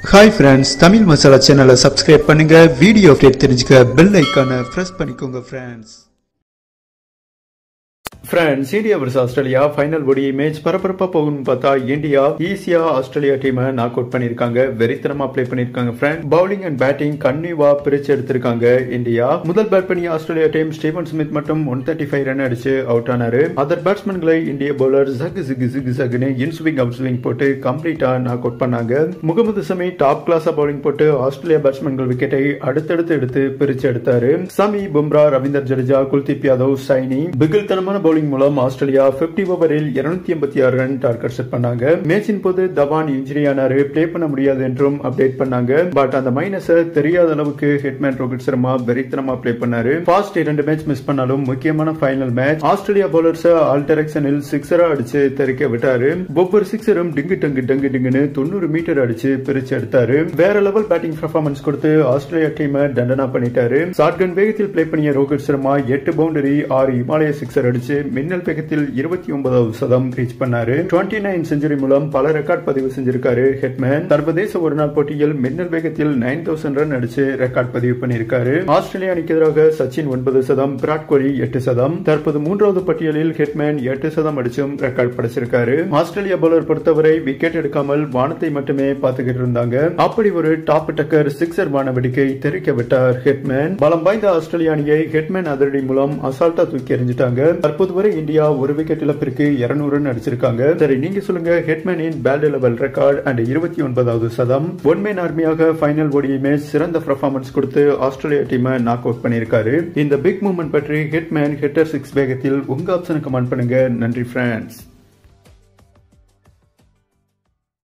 hi friends Tamil masala சேனலை subscribe பண்ணுங்க video update தெரிஞ்சுக்க பெல் ஐக்கானை ப்ரெஸ் பண்ணிக்கோங்க friends friends India vs Australia final ODI match பரபரப்பா போகும்னு பார்த்தா இந்தியா ஈஸியா ஆஸ்திரேலியா டீமை நாக் அவுட் பண்ணிருக்காங்க வெறித்தனமா ப்ளே பண்ணிருக்காங்க ஃப்ரெண்ட் பவுலிங் அண்ட் பேட்டிங் கன்னிவா பிரிச்சு எடுத்திருக்காங்க இந்தியா முதல் பேட் பண்ணி ஆஸ்திரேலியா டீம் ஸ்டீவன் ஸ்மித் மட்டும் ஒன் தேர்ட்டி ஃபைவ் ரன் அடிச்சு அவுட் ஆனாரு அதர் பேட்ஸ்மேன்களை இந்திய பவுலர் ஜகு ஜிகு ஜிகு ஜகுன்னு இன் ஸ்விங் அவுட் ஸ்விங் போட்டு கம்ப்ளீட்டா நாக் அவுட் பண்ணாங்க முகமது சமி டாப் கிளாஸா பவுலிங் போட்டு ஆஸ்திரேலியா பேட்ஸ்மேன்கள் விக்கெட்டை அடுத்தடுத்து எடுத்து பிரிச்சு எடுத்தாரு சமி பும்ரா ரவீந்தர் ஜடேஜா குல்தீப் யாதவ் சைனி பிகில்தனமான பவுலிங் மூலம் ஆஸ்திரேலியா 50 ஓவரில் 286 ஆறு ரன் டார்கெட் செட் பண்ணாங்க மேட்சின் போது தவான் இன்ஜுரி ஆனாரு பிளே பண்ண முடியாது என்றும் அப்டேட் பண்ணாங்க பட் அந்த மைனஸ தெரியாத அளவுக்கு ஹிட்மேன் ரோஹித் சர்மா வெறித்தனமா பிளே பண்ணாரு ஃபாஸ்ட் இரண்டு மேட்ச் மிஸ் பண்ணாலும் முக்கியமான final match Australia bowlers all டைரக்ஷனில் சிக்ஸரா அடிச்சு தெறிக்க விட்டாரு ஒவ்வொரு சிக்ஸரும் டிங்கு டங்கு டங்கு டிங்குன்னு தொண்ணூறு மீட்டர் அடிச்சு பிரிச்சு எடுத்தாரு வேற லெவல் பேட்டிங் பர்ஃபார்மன்ஸ் கொடுத்து ஆஸ்திரேலியா டீமை தண்டனா பண்ணிட்டாரு ஷாட்கன் வேகத்தில் பிளே பண்ணிய ரோஹித் சர்மா எட்டு பவுண்டரி ஆறு இமாலய சிக்ஸர் அடிச்சு மின்னல் வேகத்தில் இருபத்தி ஒன்பதாவது சதம் ரீச் பண்ணாரு டுவெண்ட்டி நைன் செஞ்சுரி மூலம் பல ரெக்கார்ட் பதிவு செஞ்சிருக்காரு ஹெட்மேன் சர்வதேச ஒருநாள் போட்டியில் மின்னல் வேகத்தில் நைன் தௌசண்ட் ரன் அடிச்சு ரெக்கார்ட் பதிவு பண்ணியிருக்காரு ஆஸ்திரேலியா அணிக்கு எதிராக சச்சின் ஒன்பது சதம் விராட் கோலி எட்டு சதம் தற்போது மூன்றாவது பட்டியலில் ஹெட்மேன் எட்டு சதம் அடிச்சும் ரெக்கார்ட் படைச்சிருக்காரு ஆஸ்திரேலியா பவுலர் பொறுத்தவரை விக்கெட் எடுக்காமல் வானத்தை மட்டுமே பார்த்துக்கிட்டு இருந்தாங்க அப்படி ஒரு டாப் டக்கர் சிக்ஸர் வான வெடிக்கை தெரிக்க விட்டார் ஹெட்மேன் பலம் வாய்ந்த ஆஸ்திரேலிய அணியை ஹெட்மேன் அதிரடி மூலம் அசால்ட்டா தூக்கி எறிஞ்சிட்டாங்க தற்போது வரை இந்தியா ஒரு விக்கெட் இழப்பிற்கு இருநூறு ரன் அடிச்சிருக்காங்க சரி நீங்க சொல்லுங்க ஹெட்மேனின் பேல்ட் லெவல் ரெக்கார்ட் அண்ட் இருபத்தி ஒன்பதாவது சதம் ஒன் மேன் ஆர்மியாக ஃபைனல் ஓடிய மேட்ச் சிறந்த பர்ஃபார்மன்ஸ் கொடுத்து ஆஸ்திரேலியா டீமை நாக் அவுட் பண்ணியிருக்காரு இந்த பிக் மூமெண்ட் பற்றி ஹெட்மேன் ஹெட்டர் சிக்ஸ் வேகத்தில் உங்க ஆப்ஷனை கமெண்ட் பண்ணுங்க நன்றி ஃப்ரெண்ட்ஸ்